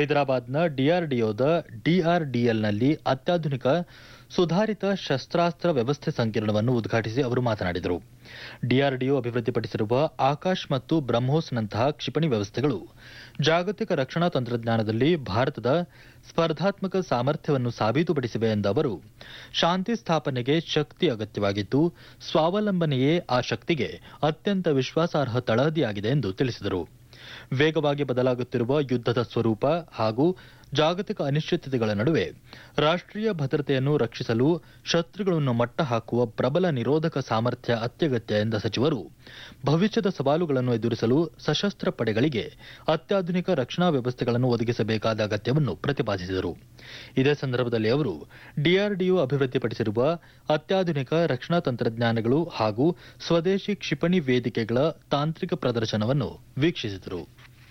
ಹೈದರಾಬಾದ್ನ ಡಿಆರ್ಡಿಒದ ಡಿಆರ್ಡಿಎಲ್ನಲ್ಲಿ ಅತ್ಯಾಧುನಿಕ ಸುಧಾರಿತ ಶಸ್ತ್ರಾಸ್ತ್ರ ವ್ಯವಸ್ಥೆ ಸಂಕೀರ್ಣವನ್ನು ಉದ್ಘಾಟಿಸಿ ಅವರು ಮಾತನಾಡಿದರು ಡಿಆರ್ಡಿಒ ಅಭಿವೃದ್ಧಿಪಡಿಸಿರುವ ಆಕಾಶ್ ಮತ್ತು ಬ್ರಹ್ಮೋಸ್ನಂತಹ ಕ್ಷಿಪಣಿ ವ್ಯವಸ್ಥೆಗಳು ಜಾಗತಿಕ ರಕ್ಷಣಾ ತಂತ್ರಜ್ಞಾನದಲ್ಲಿ ಭಾರತದ ಸ್ಪರ್ಧಾತ್ಮಕ ಸಾಮರ್ಥ್ಯವನ್ನು ಸಾಬೀತುಪಡಿಸಿವೆ ಎಂದ ಅವರು ಶಾಂತಿ ಸ್ಥಾಪನೆಗೆ ಶಕ್ತಿ ಅಗತ್ಯವಾಗಿದ್ದು ಸ್ವಾವಲಂಬನೆಯೇ ಆ ಶಕ್ತಿಗೆ ಅತ್ಯಂತ ವಿಶ್ವಾಸಾರ್ಹ ತಳಹದಿಯಾಗಿದೆ ಎಂದು ತಿಳಿಸಿದರು ವೇಗವಾಗಿ ಬದಲಾಗುತ್ತಿರುವ ಯುದ್ಧದ ಸ್ವರೂಪ ಹಾಗೂ ಜಾಗತಿಕ ಅನಿಶ್ಚಿತತೆಗಳ ನಡುವೆ ರಾಷ್ಟ್ರೀಯ ಭದ್ರತೆಯನ್ನು ರಕ್ಷಿಸಲು ಶತ್ರುಗಳನ್ನು ಮಟ್ಟ ಹಾಕುವ ಪ್ರಬಲ ನಿರೋಧಕ ಸಾಮರ್ಥ್ಯ ಅತ್ಯಗತ್ಯ ಎಂದ ಸಚಿವರು ಭವಿಷ್ಯದ ಸವಾಲುಗಳನ್ನು ಎದುರಿಸಲು ಸಶಸ್ತ್ರ ಪಡೆಗಳಿಗೆ ಅತ್ಯಾಧುನಿಕ ರಕ್ಷಣಾ ವ್ಯವಸ್ಥೆಗಳನ್ನು ಒದಗಿಸಬೇಕಾದ ಅಗತ್ಯವನ್ನು ಪ್ರತಿಪಾದಿಸಿದರು ಇದೇ ಸಂದರ್ಭದಲ್ಲಿ ಅವರು ಡಿಆರ್ಡಿಒ ಅಭಿವೃದ್ಧಿಪಡಿಸಿರುವ ಅತ್ಯಾಧುನಿಕ ರಕ್ಷಣಾ ತಂತ್ರಜ್ಞಾನಗಳು ಹಾಗೂ ಸ್ವದೇಶಿ ಕ್ಷಿಪಣಿ ವೇದಿಕೆಗಳ ತಾಂತ್ರಿಕ ಪ್ರದರ್ಶನವನ್ನು ವೀಕ್ಷಿಸಿದರು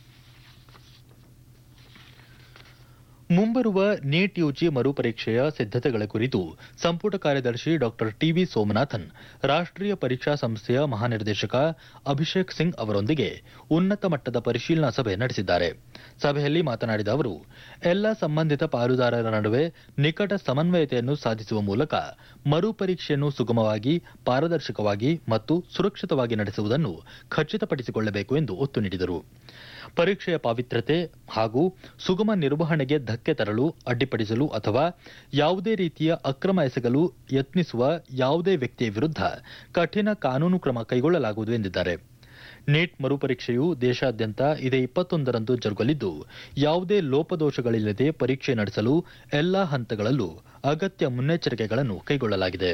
ಮುಂಬರುವ ನೀಟ್ ಯುಜಿ ಮರುಪರೀಕ್ಷೆಯ ಸಿದ್ದತೆಗಳ ಕುರಿತು ಸಂಪುಟ ಕಾರ್ಯದರ್ಶಿ ಡಾ ಟಿವಿ ಸೋಮನಾಥನ್ ರಾಷ್ಟ್ರೀಯ ಪರೀಕ್ಷಾ ಸಂಸ್ಥೆಯ ಮಹಾನಿರ್ದೇಶಕ ಅಭಿಷೇಕ್ ಸಿಂಗ್ ಅವರೊಂದಿಗೆ ಉನ್ನತ ಮಟ್ಟದ ಪರಿಶೀಲನಾ ಸಭೆ ನಡೆಸಿದ್ದಾರೆ ಸಭೆಯಲ್ಲಿ ಮಾತನಾಡಿದ ಅವರು ಎಲ್ಲ ಸಂಬಂಧಿತ ಪಾಲುದಾರರ ನಡುವೆ ನಿಕಟ ಸಮನ್ವಯತೆಯನ್ನು ಸಾಧಿಸುವ ಮೂಲಕ ಮರುಪರೀಕ್ಷೆಯನ್ನು ಸುಗಮವಾಗಿ ಪಾರದರ್ಶಕವಾಗಿ ಮತ್ತು ಸುರಕ್ಷಿತವಾಗಿ ನಡೆಸುವುದನ್ನು ಖಚಿತಪಡಿಸಿಕೊಳ್ಳಬೇಕು ಎಂದು ಒತ್ತು ನೀಡಿದರು ಪರೀಕ್ಷೆಯ ಪಾವಿತ್ರ್ಯತೆ ಹಾಗೂ ಸುಗಮ ನಿರ್ವಹಣೆಗೆ ಧಕ್ಕೆ ತರಲು ಅಡ್ಡಿಪಡಿಸಲು ಅಥವಾ ಯಾವುದೇ ರೀತಿಯ ಅಕ್ರಮ ಎಸಗಲು ಯತ್ನಿಸುವ ಯಾವುದೇ ವ್ಯಕ್ತಿಯ ವಿರುದ್ಧ ಕಠಿಣ ಕಾನೂನು ಕ್ರಮ ಕೈಗೊಳ್ಳಲಾಗುವುದು ಎಂದಿದ್ದಾರೆ ನೀಟ್ ಮರುಪರೀಕ್ಷೆಯು ದೇಶಾದ್ಯಂತ ಇದೇ ಇಪ್ಪತ್ತೊಂದರಂದು ಜರುಗಲಿದ್ದು ಯಾವುದೇ ಲೋಪದೋಷಗಳಿಲ್ಲದೆ ಪರೀಕ್ಷೆ ನಡೆಸಲು ಎಲ್ಲಾ ಹಂತಗಳಲ್ಲೂ ಅಗತ್ಯ ಮುನ್ನೆಚ್ಚರಿಕೆಗಳನ್ನು ಕೈಗೊಳ್ಳಲಾಗಿದೆ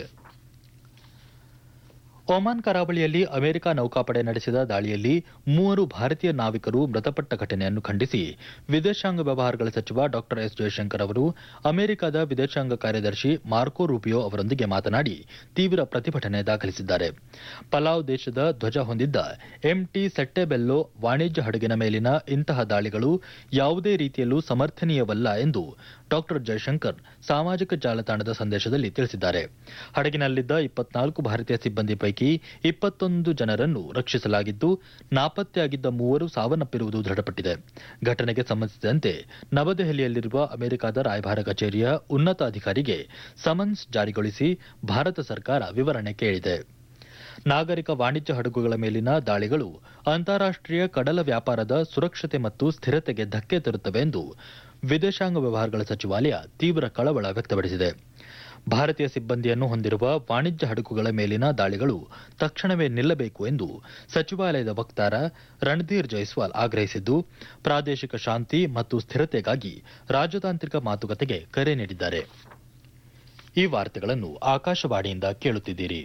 ಒಮಾನ್ ಕರಾವಳಿಯಲ್ಲಿ ಅಮೆರಿಕ ನೌಕಾಪಡೆ ನಡೆಸಿದ ದಾಳಿಯಲ್ಲಿ ಮೂವರು ಭಾರತೀಯ ನಾವಿಕರು ಮೃತಪಟ್ಟ ಘಟನೆಯನ್ನು ಖಂಡಿಸಿ ವಿದೇಶಾಂಗ ವ್ಯವಹಾರಗಳ ಸಚಿವ ಡಾ ಎಸ್ ಜಯಶಂಕರ್ ಅವರು ಅಮೆರಿಕದ ವಿದೇಶಾಂಗ ಕಾರ್ಯದರ್ಶಿ ಮಾರ್ಕೋ ರೂಬಿಯೋ ಅವರೊಂದಿಗೆ ಮಾತನಾಡಿ ತೀವ್ರ ಪ್ರತಿಭಟನೆ ದಾಖಲಿಸಿದ್ದಾರೆ ಪಲಾವ್ ದೇಶದ ಧ್ವಜ ಹೊಂದಿದ್ದ ಎಂಟಿ ಸೆಟ್ಟೆಬೆಲ್ಲೋ ವಾಣಿಜ್ಯ ಹಡಗಿನ ಮೇಲಿನ ಇಂತಹ ದಾಳಿಗಳು ಯಾವುದೇ ರೀತಿಯಲ್ಲೂ ಸಮರ್ಥನೀಯವಲ್ಲ ಎಂದು ಡಾ ಜಯಶಂಕರ್ ಸಾಮಾಜಿಕ ಜಾಲತಾಣದ ಸಂದೇಶದಲ್ಲಿ ತಿಳಿಸಿದ್ದಾರೆ ಹಡಗಿನಲ್ಲಿದ್ದ ಇಪ್ಪತ್ನಾಲ್ಕು ಭಾರತೀಯ ಸಿಬ್ಬಂದಿ ಪೈಕಿ ಇಪ್ಪತ್ತೊಂದು ಜನರನ್ನು ರಕ್ಷಿಸಲಾಗಿದ್ದು ನಾಪತ್ತೆಯಾಗಿದ್ದ ಮೂವರು ಸಾವನ್ನಪ್ಪಿರುವುದು ದೃಢಪಟ್ಟಿದೆ ಘಟನೆಗೆ ಸಂಬಂಧಿಸಿದಂತೆ ನವದೆಹಲಿಯಲ್ಲಿರುವ ಅಮೆರಿಕದ ರಾಯಭಾರ ಕಚೇರಿಯ ಉನ್ನತ ಅಧಿಕಾರಿಗೆ ಸಮನ್ಸ್ ಜಾರಿಗೊಳಿಸಿ ಭಾರತ ಸರ್ಕಾರ ವಿವರಣೆ ಕೇಳಿದೆ ನಾಗರಿಕ ವಾಣಿಜ್ಯ ಹಡಗುಗಳ ಮೇಲಿನ ದಾಳಿಗಳು ಅಂತಾರಾಷ್ಟೀಯ ಕಡಲ ವ್ಯಾಪಾರದ ಸುರಕ್ಷತೆ ಮತ್ತು ಸ್ಥಿರತೆಗೆ ಧಕ್ಕೆ ತರುತ್ತವೆ ಎಂದು ವಿದೇಶಾಂಗ ವ್ಯವಹಾರಗಳ ಸಚಿವಾಲಯ ತೀವ್ರ ಕಳವಳ ವ್ಯಕ್ತಪಡಿಸಿದೆ ಭಾರತೀಯ ಸಿಬ್ಬಂದಿಯನ್ನು ಹೊಂದಿರುವ ವಾಣಿಜ್ಯ ಹಡಗುಗಳ ಮೇಲಿನ ದಾಳಿಗಳು ತಕ್ಷಣವೇ ನಿಲ್ಲಬೇಕು ಎಂದು ಸಚಿವಾಲಯದ ವಕ್ತಾರ ರಣಧೀರ್ ಜೈಸ್ವಾಲ್ ಆಗ್ರಹಿಸಿದ್ದು ಪ್ರಾದೇಶಿಕ ಶಾಂತಿ ಮತ್ತು ಸ್ಥಿರತೆಗಾಗಿ ರಾಜತಾಂತ್ರಿಕ ಮಾತುಕತೆಗೆ ಕರೆ ನೀಡಿದ್ದಾರೆ ಈ ವಾರ್ತೆಗಳನ್ನು ಆಕಾಶವಾಣಿಯಿಂದ ಕೇಳುತ್ತಿದ್ದೀರಿ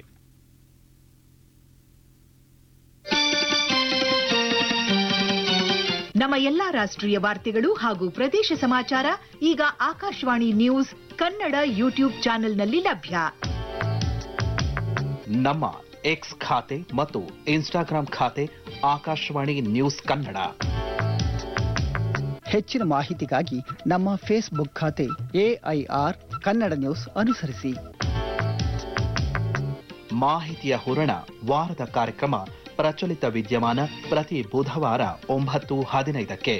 ನಮ್ಮ ಎಲ್ಲಾ ರಾಷ್ಟ್ರೀಯ ವಾರ್ತೆಗಳು ಹಾಗೂ ಪ್ರದೇಶ ಸಮಾಚಾರ ಈಗ ಆಕಾಶವಾಣಿ ನ್ಯೂಸ್ ಕನ್ನಡ ಯೂಟ್ಯೂಬ್ ಚಾನೆಲ್ನಲ್ಲಿ ಲಭ್ಯ ನಮ್ಮ ಎಕ್ಸ್ ಖಾತೆ ಮತ್ತು ಇನ್ಸ್ಟಾಗ್ರಾಂ ಖಾತೆ ಆಕಾಶವಾಣಿ ನ್ಯೂಸ್ ಕನ್ನಡ ಹೆಚ್ಚಿನ ಮಾಹಿತಿಗಾಗಿ ನಮ್ಮ ಫೇಸ್ಬುಕ್ ಖಾತೆ ಎಐಆರ್ ಕನ್ನಡ ನ್ಯೂಸ್ ಅನುಸರಿಸಿ ಮಾಹಿತಿಯ ಹೂರಣ ವಾರದ ಕಾರ್ಯಕ್ರಮ ಪ್ರಚಲಿತ ವಿದ್ಯಮಾನ ಪ್ರತಿ ಬುಧವಾರ ಒಂಬತ್ತು ಹದಿನೈದಕ್ಕೆ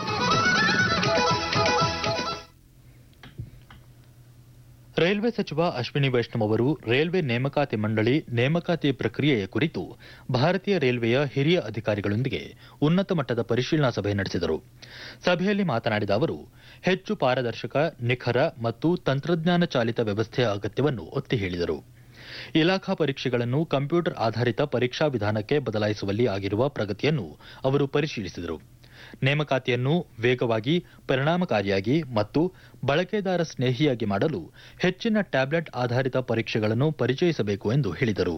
ರೈಲ್ವೆ ಸಚಿವ ಅಶ್ವಿನಿ ವೈಷ್ಣವ್ ಅವರು ರೈಲ್ವೆ ನೇಮಕಾತಿ ಮಂಡಳಿ ನೇಮಕಾತಿ ಪ್ರಕ್ರಿಯೆಯ ಕುರಿತು ಭಾರತೀಯ ರೈಲ್ವೆಯ ಹಿರಿಯ ಅಧಿಕಾರಿಗಳೊಂದಿಗೆ ಉನ್ನತ ಮಟ್ಟದ ಪರಿಶೀಲನಾ ಸಭೆ ನಡೆಸಿದರು ಸಭೆಯಲ್ಲಿ ಮಾತನಾಡಿದ ಅವರು ಹೆಚ್ಚು ಪಾರದರ್ಶಕ ನಿಖರ ಮತ್ತು ತಂತ್ರಜ್ಞಾನ ಚಾಲಿತ ವ್ಯವಸ್ಥೆಯ ಅಗತ್ಯವನ್ನು ಒತ್ತಿ ಹೇಳಿದರು ಇಲಾಖಾ ಪರೀಕ್ಷೆಗಳನ್ನು ಕಂಪ್ಯೂಟರ್ ಆಧಾರಿತ ಪರೀಕ್ಷಾ ವಿಧಾನಕ್ಕೆ ಬದಲಾಯಿಸುವಲ್ಲಿ ಆಗಿರುವ ಪ್ರಗತಿಯನ್ನು ಅವರು ಪರಿಶೀಲಿಸಿದರು ನೇಮಕಾತಿಯನ್ನು ವೇಗವಾಗಿ ಪರಿಣಾಮಕಾರಿಯಾಗಿ ಮತ್ತು ಬಳಕೆದಾರ ಸ್ನೇಹಿಯಾಗಿ ಮಾಡಲು ಹೆಚ್ಚಿನ ಟ್ಯಾಬ್ಲೆಟ್ ಆಧಾರಿತ ಪರೀಕ್ಷೆಗಳನ್ನು ಪರಿಚಯಿಸಬೇಕು ಎಂದು ಹೇಳಿದರು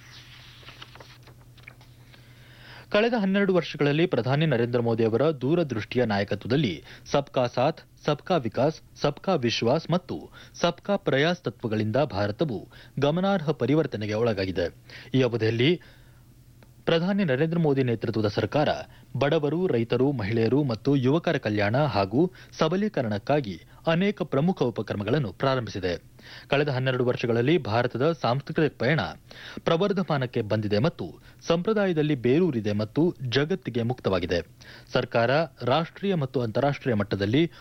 ಕಳೆದ ಹನ್ನೆರಡು ವರ್ಷಗಳಲ್ಲಿ ಪ್ರಧಾನಿ ನರೇಂದ್ರ ಮೋದಿ ಅವರ ದೂರದೃಷ್ಟಿಯ ನಾಯಕತ್ವದಲ್ಲಿ ಸಬ್ಕಾ ಸಾಥ್ ಸಬ್ಕಾ ವಿಕಾಸ್ ಸಬ್ಕಾ ವಿಶ್ವಾಸ್ ಮತ್ತು ಸಬ್ಕಾ ಪ್ರಯಾಸ್ ತತ್ವಗಳಿಂದ ಭಾರತವು ಗಮನಾರ್ಹ ಪರಿವರ್ತನೆಗೆ ಒಳಗಾಗಿದೆ ಈ ಅವಧಿಯಲ್ಲಿ ಪ್ರಧಾನಿ ನರೇಂದ್ರ ಮೋದಿ ನೇತೃತ್ವದ ಸರ್ಕಾರ ಬಡವರು ರೈತರು ಮಹಿಳೆಯರು ಮತ್ತು ಯುವಕರ ಕಲ್ಯಾಣ ಹಾಗೂ ಸಬಲೀಕರಣಕ್ಕಾಗಿ ಅನೇಕ ಪ್ರಮುಖ ಉಪಕ್ರಮಗಳನ್ನು ಪ್ರಾರಂಭಿಸಿದೆ ಕಳೆದ ಹನ್ನೆರಡು ವರ್ಷಗಳಲ್ಲಿ ಭಾರತದ ಸಾಂಸ್ಕೃತಿಕ ಪಯಣ ಪ್ರವರ್ಧಮಾನಕ್ಕೆ ಬಂದಿದೆ ಮತ್ತು ಸಂಪ್ರದಾಯದಲ್ಲಿ ಬೇರೂರಿದೆ ಮತ್ತು ಜಗತ್ತಿಗೆ ಮುಕ್ತವಾಗಿದೆ ಸರ್ಕಾರ ರಾಷ್ಟ್ರೀಯ ಮತ್ತು ಅಂತಾರಾಷ್ಟ್ರೀಯ ಮಟ್ಟದಲ್ಲಿ